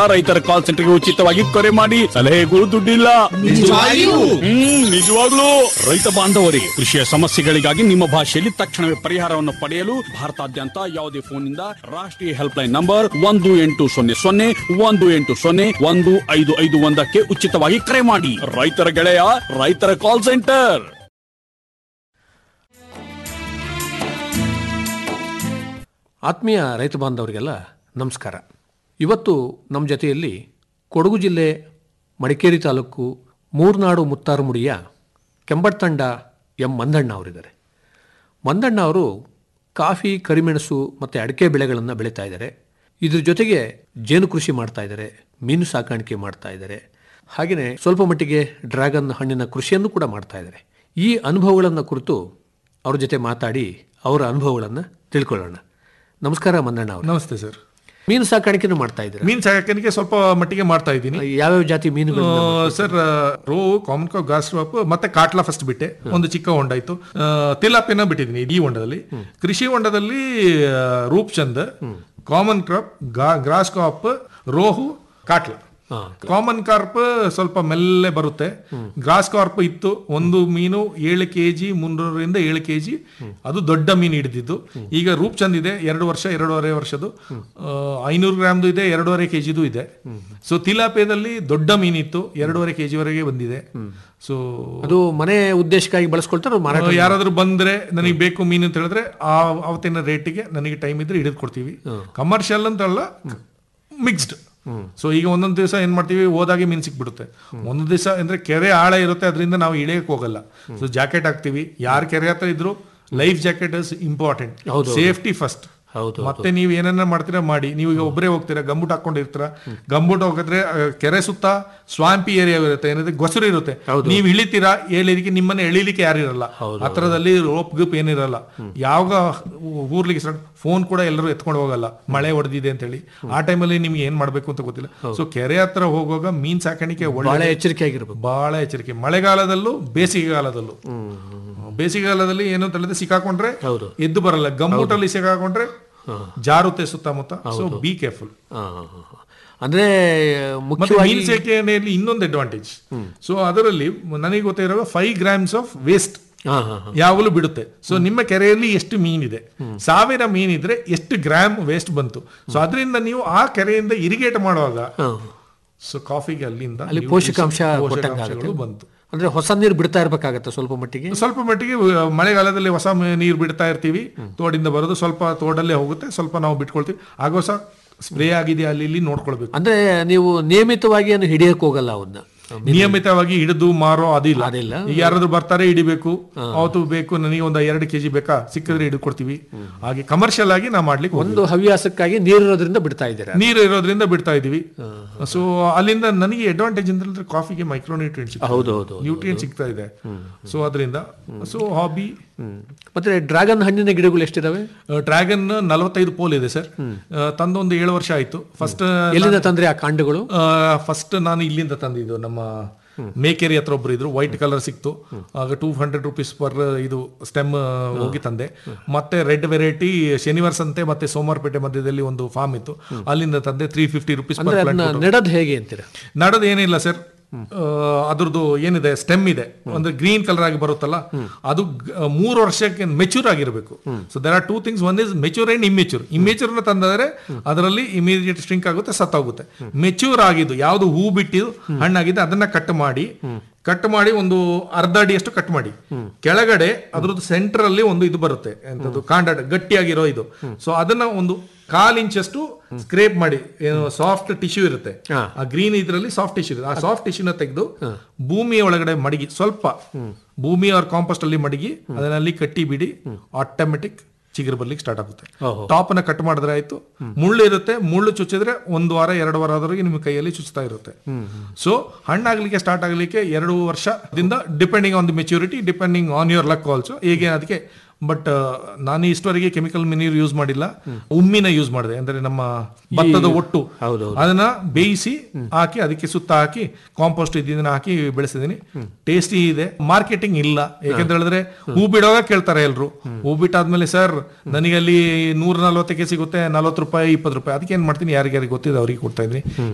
ರೈತರ ಕಾಲ್ ಸೆಂಟರ್ಗೆ ಉಚಿತವಾಗಿ ಕರೆ ಮಾಡಿ ಸಲಹೆಗಳು ದುಡ್ಡಿಲ್ಲ ನಿಜವಾಗಿಯೂ? ಹ್ಮ್ ನಿಜವಾಗ್ಲೂ ರೈತ ಬಾಂಧವರೇ ಕೃಷಿಯ ಸಮಸ್ಯೆಗಳಿಗಾಗಿ ನಿಮ್ಮ ಭಾಷೆಯಲ್ಲಿ ತಕ್ಷಣವೇ ಪರಿಹಾರವನ್ನು ಪಡೆಯಲು ಭಾರತಾದ್ಯಂತ ಯಾವುದೇ ಫೋನ್ನಿಂದ ರಾಷ್ಟ್ರೀಯ ಹೆಲ್ಪ್ ಲೈನ್ ನಂಬರ್ ಒಂದು ಎಂಟು ಸೊನ್ನೆ ಸೊನ್ನೆ ಒಂದು ಎಂಟು ಸೊನ್ನೆ ಒಂದು ಐದು ಐದು ಒಂದಕ್ಕೆ ಉಚಿತವಾಗಿ ಕರೆ ಮಾಡಿ ರೈತರ ಗೆಳೆಯ ರೈತರ ಕಾಲ್ ಸೆಂಟರ್ ಆತ್ಮೀಯ ರೈತ ಬಾಂಧವರಿಗೆಲ್ಲ ನಮಸ್ಕಾರ ಇವತ್ತು ನಮ್ಮ ಜೊತೆಯಲ್ಲಿ ಕೊಡಗು ಜಿಲ್ಲೆ ಮಡಿಕೇರಿ ತಾಲೂಕು ಮೂರ್ನಾಡು ಮುತ್ತಾರುಮುಡಿಯ ಕೆಂಬಟ್ಟಂಡ ಎಂ ಮಂದಣ್ಣ ಅವರಿದ್ದಾರೆ ಮಂದಣ್ಣ ಅವರು ಕಾಫಿ ಕರಿಮೆಣಸು ಮತ್ತು ಅಡಿಕೆ ಬೆಳೆಗಳನ್ನು ಬೆಳೀತಾ ಇದ್ದಾರೆ ಇದ್ರ ಜೊತೆಗೆ ಜೇನು ಕೃಷಿ ಮಾಡ್ತಾ ಇದ್ದಾರೆ ಮೀನು ಸಾಕಾಣಿಕೆ ಮಾಡ್ತಾ ಇದ್ದಾರೆ ಹಾಗೆಯೇ ಸ್ವಲ್ಪ ಮಟ್ಟಿಗೆ ಡ್ರ್ಯಾಗನ್ ಹಣ್ಣಿನ ಕೃಷಿಯನ್ನು ಕೂಡ ಮಾಡ್ತಾ ಇದ್ದಾರೆ ಈ ಅನುಭವಗಳನ್ನು ಕುರಿತು ಅವ್ರ ಜೊತೆ ಮಾತಾಡಿ ಅವರ ಅನುಭವಗಳನ್ನು ತಿಳ್ಕೊಳ್ಳೋಣ ನಮಸ್ಕಾರ ಮಂದಣ್ಣ ಅವರು ನಮಸ್ತೆ ಸರ್ ಮೀನು ಸಾಕಾಣಿಕೆನೂ ಮಾಡ್ತಾ ಇದ್ದಾರೆ ಮೀನ್ ಸಾಕಾಣಿಕೆ ಸ್ವಲ್ಪ ಮಟ್ಟಿಗೆ ಮಾಡ್ತಾ ಇದ್ದೀನಿ ಯಾವ್ಯಾವ ಜಾತಿ ಮೀನುಗಳು ಸರ್ ರೋ ಕಾಮನ್ ಕಾ ಗಾಸ್ ಕ್ರಾಪ್ ಮತ್ತೆ ಕಾಟ್ಲಾ ಫಸ್ಟ್ ಬಿಟ್ಟೆ ಒಂದು ಚಿಕ್ಕ ಹೊಂಡ ಇತ್ತು ತಿಲಾಪಿನ ಬಿಟ್ಟಿದ್ದೀನಿ ಈ ಹೊಂಡದಲ್ಲಿ ಕೃಷಿ ಹೊಂಡದಲ್ಲಿ ಆ, Roopchand common crop grass crop rohu catla common carp ಸ್ವಲ್ಪ ಮೆಲ್ಲೆ ಬರುತ್ತೆ ಗ್ರಾಸ್ ಕಾರ್ಪ್ ಇತ್ತು ಒಂದು ಮೀನು ಏಳು ಕೆಜಿ ಮುನ್ನೂರರಿಂದ ಏಳು ಕೆಜಿ ಅದು ದೊಡ್ಡ ಮೀನು ಹಿಡಿದಿದ್ದು ಈಗ ರೂಪ್ಚಂದ್ ಇದೆ ಎರಡು ವರ್ಷ ಎರಡೂವರೆ ವರ್ಷದ್ದು ಐನೂರು ಗ್ರಾಮ್ದು ಇದೆ ಎರಡೂವರೆ ಕೆಜಿದು ಇದೆ ಸೊ ತಿಲಾಪೇದಲ್ಲಿ ದೊಡ್ಡ ಮೀನಿತ್ತು ಎರಡೂವರೆ ಕೆಜಿ ವರೆಗೆ ಬಂದಿದೆ ಸೊ ಅದು ಮನೆ ಉದ್ದೇಶಕ್ಕಾಗಿ ಬಳಸ್ಕೊಳ್ತಾರೆ ಅದು ಮಾರಾಟ ಯಾರಾದ್ರೂ ಬಂದ್ರೆ ನನಗೆ ಬೇಕು ಮೀನು ಅಂತ ಹೇಳಿದ್ರೆ ಆ ಅವತ್ತಿನ ರೇಟಿಗೆ ನನಗೆ ಟೈಮ್ ಇದ್ರೆ ಹಿಡಿದು ಕೊಡ್ತೀವಿ ಕಮರ್ಷಿಯಲ್ ಅಂತಲ್ಲ ಮಿಕ್ಸ್ಡ್ ಸೊ ಈಗ ಒಂದೊಂದು ದಿವಸ ಏನ್ ಮಾಡ್ತೀವಿ ಹೋದಾಗೆ ಮೀನು ಸಿಕ್ಬಿಡುತ್ತೆ ಒಂದೊಂದು ದಿವಸ ಅಂದ್ರೆ ಕೆರೆ ಆಳ ಇರುತ್ತೆ ಅದರಿಂದ ನಾವು ಇಳಿಯಕ್ ಹೋಗಲ್ಲ ಸೊ ಜಾಕೆಟ್ ಹಾಕ್ತಿವಿ ಯಾರ ಕೆರೆ ಹತ್ರ ಇದ್ರು life jacket is important safety first ಹೌದು, ಮತ್ತೆ ನೀವು ಏನನ್ನ ಮಾಡ್ತೀರಾ ಮಾಡಿ ನೀವು ಈಗ ಒಬ್ಬರೇ ಹೋಗ್ತೀರಾ ಗಂಬೂಟ್ ಹಾಕೊಂಡಿರ್ತೀರಾ ಗಂಬೂಟ್ ಹೋಗಿದ್ರೆ ಆ, ಕೆರೆ ಸುತ್ತ ಸ್ವಾಂಪಿ ಏರಿಯಾ ಇರುತ್ತೆ ಏನಂದ್ರೆ ಗೊಸರು ಇರುತ್ತೆ ನೀವು ಇಳಿತೀರಾ ಏಳಿಲಿಕ್ಕೆ ನಿಮ್ಮನ್ನ ಎಳಿಲಿಕ್ಕೆ ಯಾರಿರಲ್ಲ ಹತ್ರದಲ್ಲಿ ರೋಪ್ ಗಿಪ್ ಏನಿರಲ್ಲ ಯಾವಾಗ ಊರ್ಲಿಕ್ಕೆ ಸ್ಟಾರ್ಟ್ ಫೋನ್ ಕೂಡ ಎಲ್ಲರೂ ಎತ್ಕೊಂಡು ಹೋಗಲ್ಲ ಮಳೆ ಹೊಡೆದಿದೆ ಅಂತ ಹೇಳಿ ಆ ಟೈಮಲ್ಲಿ ನಿಮ್ಗೆ ಏನ್ ಮಾಡ್ಬೇಕು ಅಂತ ಗೊತ್ತಿಲ್ಲ ಸೊ ಕೆರೆ ಹತ್ರ ಹೋಗುವಾಗ ಮೀನ್ ಸಾಕಾಣಿಕೆ ಬಹಳ ಒಳ್ಳೆ ಎಚ್ಚರಿಕೆ ಆಗಿರ್ಬೇಕು ಬಹಳ ಎಚ್ಚರಿಕೆ ಮಳೆಗಾಲದಲ್ಲೂ ಬೇಸಿಗೆಗಾಲದಲ್ಲೂ ಬೇಸಿಗೆಗಾಲದಲ್ಲಿ ಏನು ಅಂತ ಹೇಳಿದ್ರೆ ಸಿಕ್ಕಾಕೊಂಡ್ರೆ ಹೌದು. ಎದ್ದು ಬರಲ್ಲ ಗಮ್ಮೂಟಲ್ಲಿ ಸಿಕ್ಕಾಕೊಂಡ್ರೆ ಜಾರುತ್ತೆ ಸುತ್ತಮುತ್ತ ಸೊ ಬಿ ಕೇರ್ಫುಲ್ ಆ, ಆ, ಆ. ಅಂದ್ರೆ ಮತ್ತೆ ಮುಖ್ಯವಾಗಿ ಮೀನ್ ಸಾಕಣೆಯಲ್ಲಿ ಇನ್ನೊಂದು ಅಡ್ವಾಂಟೇಜ್ ಸೊ ಅದರಲ್ಲಿ ನನಗೆ ಗೊತ್ತಿರೋ ಫೈವ್ ಗ್ರಾಮ್ಸ್ ಆಫ್ ವೇಸ್ಟ್ ಹಾ ಹಾ ಹಾ. ಯಾವಾಗಲೂ ಬಿಡುತ್ತೆ ಸೊ ನಿಮ್ಮ ಕೆರೆಯಲ್ಲಿ ಎಷ್ಟು ಮೀನಿದೆ ಸಾವಿರ ಮೀನಿದ್ರೆ ಎಷ್ಟು ಗ್ರಾಮ್ ವೇಸ್ಟ್ ಬಂತು ಸೊ ಅದರಿಂದ ನೀವು ಆ ಕೆರೆಯಿಂದ ಇರಿಗೇಟ್ ಮಾಡುವಾಗ ಹಾ. ಸೊ ಕಾಫಿಗೆ ಅಲ್ಲಿಂದ ಅಲ್ಲಿ ನೀವು ಪೋಷಕಾಂಶ ಕೊಟ್ಟಂಗೆ ಪೋಷಕಾಂಶಗಳು ಆಗುತ್ತೆ. ಬಂತು ಅಂದ್ರೆ ಹೊಸ ನೀರು ಬಿಡ್ತಾ ಇರ್ಬೇಕಾಗತ್ತೆ ಸ್ವಲ್ಪ ಮಟ್ಟಿಗೆ ಸ್ವಲ್ಪ ಮಟ್ಟಿಗೆ ಅಹ್, ಮಳೆಗಾಲದಲ್ಲಿ ಹೊಸ ಮ- ನೀರು ಬಿಡ್ತಾ ಇರ್ತೀವಿ ತೋಡಿಂದ ಬರೋದು ಸ್ವಲ್ಪ ತೋಡಲ್ಲೇ ಹೋಗುತ್ತೆ ಸ್ವಲ್ಪ ನಾವು ಬಿಟ್ಕೊಳ್ತೀವಿ ಆಗೋ ಸಹ ಸ್ಪ್ರೇ ಆಗಿದೆ ಅಲ್ಲಿ ಇಲ್ಲಿ ನೋಡ್ಕೊಳ್ಬೇಕು ಅಂದ್ರೆ ನೀವು ನಿಯಮಿತವಾಗಿ ಏನು ಹಿಡಿಯಕ್ ಹೋಗಲ್ಲ ಅವನ್ನ ನಿಯಮಿತವಾಗಿ ಹಿಡಿದು ಮಾರೋ ಅದಿಲ್ಲ ಅದಿಲ್ಲ. ಈಗ ಯಾರಾದ್ರೂ ಬರ್ತಾರೆ ಹಿಡಿಬೇಕು ಅವತ್ತು ಬೇಕು ನನಗೆ ಒಂದು ಎರಡು ಕೆಜಿ ಬೇಕಾ ಸಿಕ್ಕಿದ್ರೆ ಹಿಡಿದು ಕೊಡ್ತೀವಿ ಹಾಗೆ ಕಮರ್ಷಿಯಲ್ ಆಗಿ ನಾವು ಮಾಡ್ಲಿಕ್ಕೆ ಹೋಗ್ತೀವಿ. ಒಂದು ಹವ್ಯಾಸಕ್ಕಾಗಿ ನೀರಿರೋದ್ರಿಂದ ಬಿಡ್ತಾ ಇದ್ದೀರಾ ನೀರು ಇರೋದ್ರಿಂದ ಬಿಡ್ತಾ ಇದೀವಿ ಸೊ ಅಲ್ಲಿಂದ ನನಗೆ ಅಡ್ವಾಂಟೇಜ್ ಅಂದ್ರೆ ಕಾಫಿಗೆ ಮೈಕ್ರೋ ನ್ಯೂಟ್ರಿಯೆಂಟ್ ಹೌದು, ಹೌದು, ನ್ಯೂಟ್ರಿಯೆಂಟ್ ಸಿಗ್ತಾ ಇದೆ ಸೊ ಅದರಿಂದ ಸೊ ಹಾಬಿ ಹ್ಮ್. ಮತ್ತೆ ಡ್ರ್ಯಾಗನ್ ಹಣ್ಣಿನ ಗಿಡಗಳು ಎಷ್ಟಿದಾವೆ ಡ್ರ್ಯಾಗನ್ ನಲವತ್ತೈದು ಪೋಲ್ ಇದೆ ಸರ್ ತಂದು ಒಂದು ಏಳು ವರ್ಷ ಆಯ್ತು ಫಸ್ಟ್ ಎಲ್ಲಿಂದ ತಂದ್ರೆ ಆ ಕಾಂಡಗಳು ಫಸ್ಟ್ ನಾನು ಇಲ್ಲಿಂದ ತಂದಿದ್ದು ನಮ್ಮ ಮೇಕೆರಿ ಹತ್ರ ಒಬ್ರು ಇದ್ರು ವೈಟ್ ಕಲರ್ ಸಿಕ್ತು ಆಗ ಟೂ ಹಂಡ್ರೆಡ್ ರುಪೀಸ್ ಪರ್ ಇದು ಸ್ಟೆಮ್ ಹೋಗಿ ತಂದೆ ಮತ್ತೆ ರೆಡ್ ವೆರೈಟಿ ಶನಿವಾರ ಸಂತೆ ಮತ್ತೆ ಸೋಮವಾರಪೇಟೆ ಮಧ್ಯದಲ್ಲಿ ಒಂದು ಫಾರ್ಮ್ ಇತ್ತು ಅಲ್ಲಿಂದ ತಂದೆ ತ್ರೀ ಫಿಫ್ಟಿ ರುಪೀಸ್ ಅಂದ್ರೆ ಅದನ್ನ ನೆಡದ್ ಹೇಗೆ ಅಂತೀರಾ ನಡೋದು ಏನಿಲ್ಲ ಸರ್ ಅದ್ರದ್ದು ಏನಿದೆ ಸ್ಟೆಮ್ ಇದೆ ಅಂದ್ರೆ ಗ್ರೀನ್ ಕಲರ್ ಆಗಿ ಬರುತ್ತಲ್ಲ ಅದು ಗ- ಮೂರು ವರ್ಷಕ್ಕೆ ಮೆಚೂರ್ ಆಗಿರಬೇಕು so there are two things one is mature and immature immature ತಂದರೆ ಅದರಲ್ಲಿ ಇಮಿಡಿಯೇಟ್ ಸ್ಟ್ರಿಂಕ್ ಆಗುತ್ತೆ ಸತ್ತೋಗುತ್ತೆ ಮೆಚೂರ್ ಆಗಿದ್ದು ಯಾವ್ದು ಹೂ ಬಿಟ್ಟಿದ್ದು ಹಣ್ಣಾಗಿದೆ ಅದನ್ನ ಕಟ್ ಮಾಡಿ ಕಟ್ ಮಾಡಿ ಒಂದು ಅರ್ಧ ಅಡಿಯಷ್ಟು ಕಟ್ ಮಾಡಿ ಕೆಳಗಡೆ ಅದ್ರದ್ದು ಸೆಂಟರ್ ಅಲ್ಲಿ ಒಂದು ಇದು ಬರುತ್ತೆ ಎಂತದ್ದು ಕಾಂಡ ಗಟ್ಟಿಯಾಗಿರೋ ಇದು ಸೊ ಅದನ್ನ ಒಂದು ಕಾಲ್ ಇಂಚಷ್ಟು ಸ್ಕ್ರೇಪ್ ಮಾಡಿ ಏನು ಸಾಫ್ಟ್ ಟಿಶ್ಯೂ ಇರುತ್ತೆ ಹಾ. ಆ ಗ್ರೀನ್ ಇದರಲ್ಲಿ ಸಾಫ್ಟ್ ಟಿಶ್ಯೂ ಇದೆ ಆ ಸಾಫ್ಟ್ ಟಿಶ್ಯೂನ ತೆಗೆದು ಭೂಮಿಯ ಒಳಗಡೆ ಮಡಗಿ ಸ್ವಲ್ಪ ಭೂಮಿ ಅವ್ರ ಕಾಂಪೋಸ್ಟ್ ಅಲ್ಲಿ ಮಡಗಿ ಅದನ್ನಲ್ಲಿ ಕಟ್ಟಿ ಬಿಡಿ ಆಟೋಮೆಟಿಕ್ ಚಿಗುರು ಬರ್ಲಿಕ್ಕೆ ಸ್ಟಾರ್ಟ್ ಆಗುತ್ತೆ ಓಹೋ. ಟಾಪ್ ಅನ್ನ ಕಟ್ ಮಾಡಿದ್ರೆ ಆಯ್ತು ಮುಳ್ಳು ಇರುತ್ತೆ ಮುಳ್ಳು ಚುಚ್ಚಿದ್ರೆ ಒಂದು ವಾರ ಎರಡು ವಾರ ಆದ್ರಿಗೆ ನಿಮ್ಮ ಕೈಯಲ್ಲಿ ಚುಚ್ತಾ ಇರುತ್ತೆ ಸೊ ಹಣ್ಣಾಗ್ಲಿಕ್ಕೆ ಸ್ಟಾರ್ಟ್ ಆಗ್ಲಿಕ್ಕೆ ಎರಡು ವರ್ಷದಿಂದ depending on the maturity depending on your luck also ಹೇಗೆ ಅದಕ್ಕೆ ಬಟ್ ನಾನು ಇಷ್ಟವರೆಗೆ ಕೆಮಿಕಲ್ ಮಿನೀರ್ ಯೂಸ್ ಮಾಡಿಲ್ಲ ಉಮ್ಮಿನ ಯೂಸ್ ಮಾಡಿದೆ ಅಂದ್ರೆ ನಮ್ಮ ಭತ್ತದ ಒಟ್ಟು ಹೌದು, ಅದನ್ನ ಬೇಯಿಸಿ ಹಾಕಿ ಅದಕ್ಕೆ ಸುತ್ತ ಹಾಕಿ ಕಾಂಪೋಸ್ಟ್ ಇದನ್ನ ಹಾಕಿ ಬೆಳೆಸಿದೀನಿ ಟೇಸ್ಟಿ ಇದೆ ಮಾರ್ಕೆಟಿಂಗ್ ಇಲ್ಲ ಯಾಕಂತ ಹೇಳಿದ್ರೆ ಹೂ ಬಿಡುವಾಗ ಕೇಳ್ತಾರೆ ಎಲ್ರು ಹೂ ಬಿಟ್ಟಾದ್ಮೇಲೆ ಸರ್ ನನಗೆ ಅಲ್ಲಿ ನೂರ ನಲ್ವತ್ತಕ್ಕೆ ಸಿಗುತ್ತೆ ನಲ್ವತ್ತು ರೂಪಾಯಿ ಇಪ್ಪತ್ತು ರೂಪಾಯಿ ಅದಕ್ಕೆ ಏನ್ ಮಾಡ್ತೀನಿ ಯಾರಿಗ್ಯಾರಿಗೆ ಗೊತ್ತಿದೆ ಅವ್ರಿಗೆ ಕೊಡ್ತಾ ಇದ್ದೀನಿ